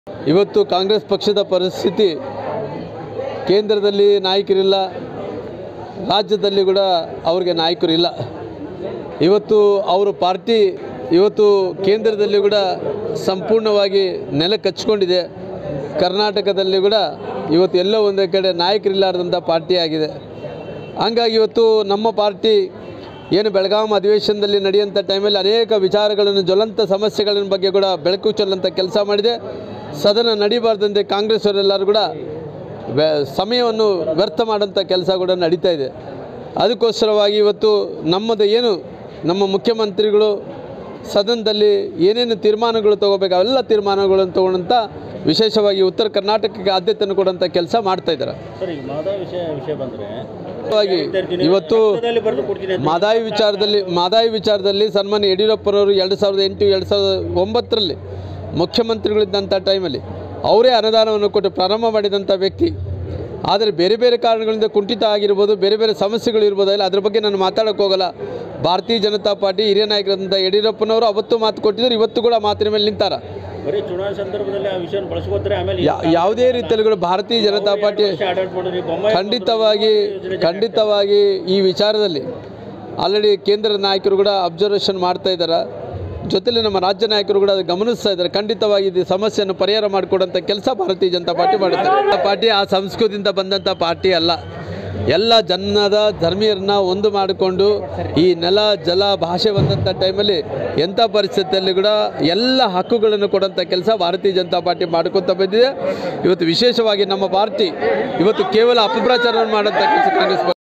ಇವತ್ತು ಕಾಂಗ್ರೆಸ್ ಪಕ್ಷದ ಪರಿಸ್ಥಿತಿ ಕೇಂದ್ರದಲ್ಲಿ ನಾಯಕರಿಲ್ಲ ರಾಜ್ಯದಲ್ಲಿ ಕೂಡ ಅವ್ರಿಗೆ ನಾಯಕರು ಇಲ್ಲ ಇವತ್ತು ಅವರ ಪಾರ್ಟಿ ಇವತ್ತು ಕೇಂದ್ರದಲ್ಲಿ ಕೂಡ ಸಂಪೂರ್ಣವಾಗಿ ನೆಲ ಕಚ್ಕೊಂಡಿದೆ ಕರ್ನಾಟಕದಲ್ಲಿ ಕೂಡ ಇವತ್ತು ಎಲ್ಲೋ ಒಂದೇ ಕಡೆ ನಾಯಕರಿಲ್ಲಾರ್ದಂಥ ಪಾರ್ಟಿ ಆಗಿದೆ ಹಂಗಾಗಿ ಇವತ್ತು ನಮ್ಮ ಪಾರ್ಟಿ ಏನು ಬೆಳಗಾಂ ಅಧಿವೇಶನದಲ್ಲಿ ನಡೆಯುವಂಥ ಟೈಮಲ್ಲಿ ಅನೇಕ ವಿಚಾರಗಳನ್ನು ಜ್ವಲಂತ ಸಮಸ್ಯೆಗಳ ಬಗ್ಗೆ ಕೂಡ ಬೆಳಕು ಚೆಲ್ಲುವಂಥ ಕೆಲಸ ಮಾಡಿದೆ ಸದನ ನಡೀಬಾರ್ದಂತೆ ಕಾಂಗ್ರೆಸ್ ಅವರೆಲ್ಲರೂ ಕೂಡ ವ್ಯ- ಸಮಯವನ್ನು ವ್ಯರ್ಥ ಮಾಡೋಂಥ ಕೆಲಸ ಕೂಡ ನಡೀತಾ ಇದೆ ಅದಕ್ಕೋಸ್ಕರವಾಗಿ ಇವತ್ತು ನಮ್ಮದು ಏನು ನಮ್ಮ ಮುಖ್ಯಮಂತ್ರಿಗಳು ಸದನದಲ್ಲಿ ಏನೇನು ತೀರ್ಮಾನಗಳು ತಗೋಬೇಕು ಅವೆಲ್ಲ ತೀರ್ಮಾನಗಳನ್ನು ತಗೊಂಡಂಥ ವಿಶೇಷವಾಗಿ ಉತ್ತರ ಕರ್ನಾಟಕಕ್ಕೆ ಆದ್ಯತೆಯನ್ನು ಕೊಡುವಂಥ ಕೆಲಸ ಮಾಡ್ತಾ ಇದ್ದಾರೆ ಸರ್ ಈಗ ಮಾದಾ ವಿಷಯ ವಿಷಯ ಬಂದ್ರೆ ಹಾಗಾಗಿ ಇವತ್ತು ಪತ್ರದಲ್ಲಿ ಬರೆದು ಕೊಡ್ತೀನಿ ಅಂತ ಮಾದಾಯಿ ವಿಚಾರದಲ್ಲಿ ಮಾದಾಯಿ ವಿಚಾರದಲ್ಲಿ ಸನ್ಮಾನ್ಯ ಯಡಿಯೂರಪ್ಪರವರು ಎರಡು ಸಾವಿರದ ಎಂಟು ಎರಡು ಸಾವಿರದ ಒಂಬತ್ತರಲ್ಲಿ ಮುಖ್ಯಮಂತ್ರಿಗಳಿದ್ದಂಥ ಟೈಮಲ್ಲಿ ಅವರೇ ಅನುದಾನವನ್ನು ಕೊಟ್ಟು ಪ್ರಾರಂಭ ಮಾಡಿದಂಥ ವ್ಯಕ್ತಿ ಆದರೆ ಬೇರೆ ಬೇರೆ ಕಾರಣಗಳಿಂದ ಕುಂಠಿತ ಆಗಿರ್ಬೋದು ಬೇರೆ ಬೇರೆ ಸಮಸ್ಯೆಗಳು ಇರ್ಬೋದಲ್ಲ ಅದ್ರ ಬಗ್ಗೆ ನಾನು ಮಾತಾಡೋಕ್ಕೆ ಹೋಗಲ್ಲ ಭಾರತೀಯ ಜನತಾ ಪಾರ್ಟಿ ಹಿರಿಯ ನಾಯಕರಾದಂಥ ಯಡಿಯೂರಪ್ಪನವರು ಅವತ್ತು ಮಾತು ಕೊಟ್ಟಿದ್ರು ಇವತ್ತು ಕೂಡ ಮಾತಿನ ಮೇಲೆ ನಿಂತಾರ ಬರೀ ಚುನಾವಣೆ ಸಂದರ್ಭದಲ್ಲಿ ಆ ವಿಷಯ ಬಳಸ್ಕೋತಾರೆ ಆಮೇಲೆ ಯಾ- ಯಾವುದೇ ರೀತಿಯಲ್ಲಿ ಕೂಡ ಭಾರತೀಯ ಜನತಾ ಪಾರ್ಟಿ ಆಡಳಿತ ಮಾಡಿದ್ರಿ ಬೊಮ್ಮಾಯಿ ಖಂಡಿತವಾಗಿ ಖಂಡಿತವಾಗಿ ಈ ವಿಚಾರದಲ್ಲಿ ಆಲ್ರೆಡಿ ಕೇಂದ್ರ ನಾಯಕರು ಕೂಡ ಅಬ್ಸರ್ವೇಷನ್ ಮಾಡ್ತಾ ಇದ್ದಾರೆ ಜೊತೆಲಿ ನಮ್ಮ ರಾಜ್ಯ ನಾಯಕರು ಕೂಡ ಅದು ಗಮನಿಸ್ತಾ ಇದ್ದಾರೆ ಖಂಡಿತವಾಗಿ ಇದು ಸಮಸ್ಯೆಯನ್ನು ಪರಿಹಾರ ಮಾಡಿಕೊಡೋಂಥ ಕೆಲಸ ಭಾರತೀಯ ಜನತಾ ಪಾರ್ಟಿ ಮಾಡುತ್ತೆ ಪಾರ್ಟಿ ಆ ಸಂಸ್ಕೃತಿಯಿಂದ ಬಂದಂಥ ಪಾರ್ಟಿ ಅಲ್ಲ ಎಲ್ಲ ಜನದ ಧರ್ಮೀಯರನ್ನ ಒಂದು ಮಾಡಿಕೊಂಡು ಈ ನೆಲ ಜಲ ಭಾಷೆ ಬಂದಂಥ ಟೈಮಲ್ಲಿ ಎಂಥ ಪರಿಸ್ಥಿತಿಯಲ್ಲಿ ಕೂಡ ಎಲ್ಲ ಹಕ್ಕುಗಳನ್ನು ಕೊಡೋಂಥ ಕೆಲಸ ಭಾರತೀಯ ಜನತಾ ಪಾರ್ಟಿ ಮಾಡ್ಕೊತ ಬಂದಿದೆ ಇವತ್ತು ವಿಶೇಷವಾಗಿ ನಮ್ಮ ಪಾರ್ಟಿ ಇವತ್ತು ಕೇವಲ ಅಪಪ್ರಚಾರ ಮಾಡೋಂಥ ಕೆಲಸ ಕಾಂಗ್ರೆಸ್